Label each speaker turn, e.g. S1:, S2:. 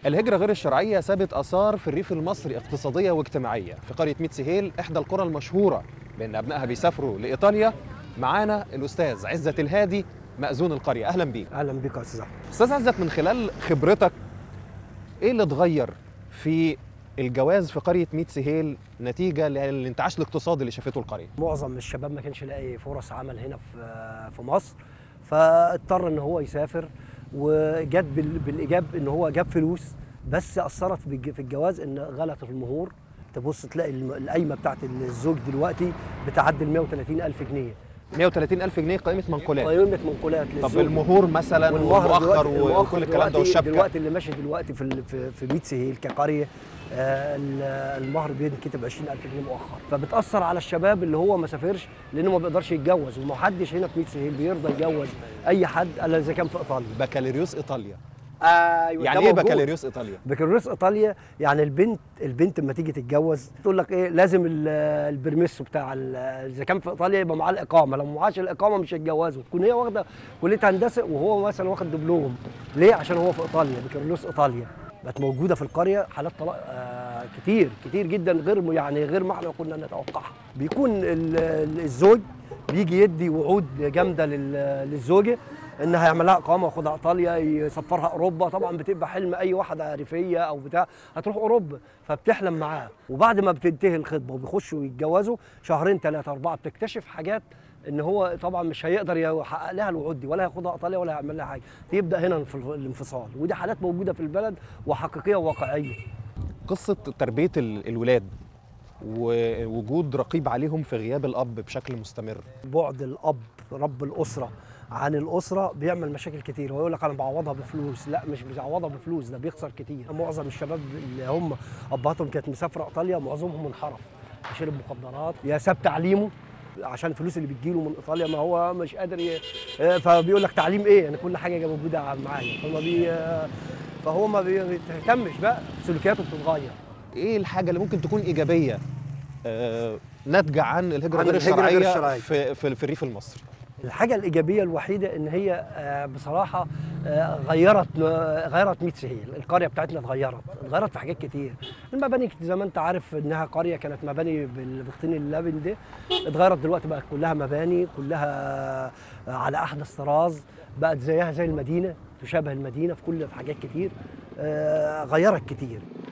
S1: الهجرة غير الشرعية سابت آثار في الريف المصري اقتصادية واجتماعية في قرية ميت سهيل إحدى القرى المشهورة بأن أبنائها بيسافروا لإيطاليا معانا الأستاذ عزت الهادي مأذون القرية أهلا بيك
S2: اهلا بك يا استاذ احمد
S1: أستاذ عزت من خلال خبرتك إيه اللي اتغير في الجواز في قرية ميت سهيل نتيجة للانتعاش الاقتصادي اللي شافته القرية
S2: معظم الشباب ما كانش لاقي فرص عمل هنا في في مصر فاضطر ان هو يسافر وجت بال- بالايجاب ان هو جاب فلوس بس اثرت بالج- في الجواز ان غلط في المهور تبص تلاقي الم- القايمه بتاعت الزوج دلوقتي بتعدي ال 130 الف جنيه
S1: 130 ألف جنيه قائمة منقولات
S2: قيمه منقولات
S1: طب
S2: للزوج
S1: المهور مثلا والمؤخر
S2: دلوقتي-
S1: وكل الكلام ده
S2: دلوقتي-
S1: والشبكة
S2: دلوقتي اللي ماشي دلوقتي في ال- في في 100 سهيل كقريه آه، ال- المهر بينكتب 20000 جنيه مؤخر فبتاثر على الشباب اللي هو ما سافرش لانه ما بيقدرش يتجوز وما حدش هنا في 100 سهيل بيرضى يتجوز اي حد الا اذا كان في ايطاليا
S1: بكالوريوس إيطاليا
S2: ايوه
S1: يعني إيه بكالوريوس إيطاليا؟
S2: بكالوريوس ايطاليا يعني البنت البنت لما تيجي تتجوز تقول لك ايه لازم ال- البرميسو بتاع ال- اذا كان في ايطاليا يبقى معاه الاقامه لو ما معاش الاقامه مش هيتجوزوا تكون هي واخده كليه هندسه وهو مثلا واخد دبلوم ليه عشان هو في ايطاليا بكالوريوس ايطاليا بقت موجوده في القريه حالات طلاق آه كتير كتير جدا غير يعني غير ما احنا كنا نتوقعها بيكون ال- ال- الزوج بيجي يدي وعود جامده لل- للزوجه ان هيعمل لها اقامه وياخدها ايطاليا يسفرها اوروبا طبعا بتبقى حلم اي واحده ريفيه او بتاع هتروح اوروبا فبتحلم معاه وبعد ما بتنتهي الخطبه وبيخشوا يتجوزوا شهرين ثلاثه اربعه بتكتشف حاجات ان هو طبعا مش هيقدر يحقق لها الوعود دي ولا هياخدها ايطاليا ولا هيعمل لها حاجه تبدا هنا الانف- الانفصال ودي حالات موجوده في البلد وحقيقيه وواقعيه
S1: قصة تربية ال- الولاد ووجود رقيب عليهم في غياب الأب بشكل مستمر
S2: بعد الاب رب الاسره عن الاسره بيعمل مشاكل كتير ويقول لك انا بعوضها بفلوس لا مش بيعوضها بفلوس ده بيخسر كتير معظم الشباب اللي هم ابهاتهم كانت مسافره ايطاليا معظمهم منحرف شرب مخدرات يا ساب تعليمه عشان الفلوس اللي بتجيله من ايطاليا ما هو مش قادر ي... فبيقول لك تعليم ايه يعني كل حاجه موجوده معايا فما بي فهو ما بيهتمش بقى سلوكياته بتتغير
S1: إيه الحاجة اللي ممكن تكون إيجابية آه، ناتجة عن الهجرة
S2: عن
S1: غير
S2: الهجرة غير
S1: الشرعية
S2: الشرعية.
S1: في, في, في الريف المصري
S2: الحاجة الإيجابية الوحيدة إن هي آه، بصراحة آه، غيرت آه، غيرت 100 سهيل، القرية بتاعتنا اتغيرت، اتغيرت في حاجات كتير، المباني زي ما أنت عارف إنها قرية كانت مباني بال- بالطين اللبن ده، اتغيرت دلوقتي بقت كلها مباني، كلها آه، على أحدث طراز، بقت زيها زي المدينة، تشابه المدينة في كل في حاجات كتير، آه، غيرت كتير.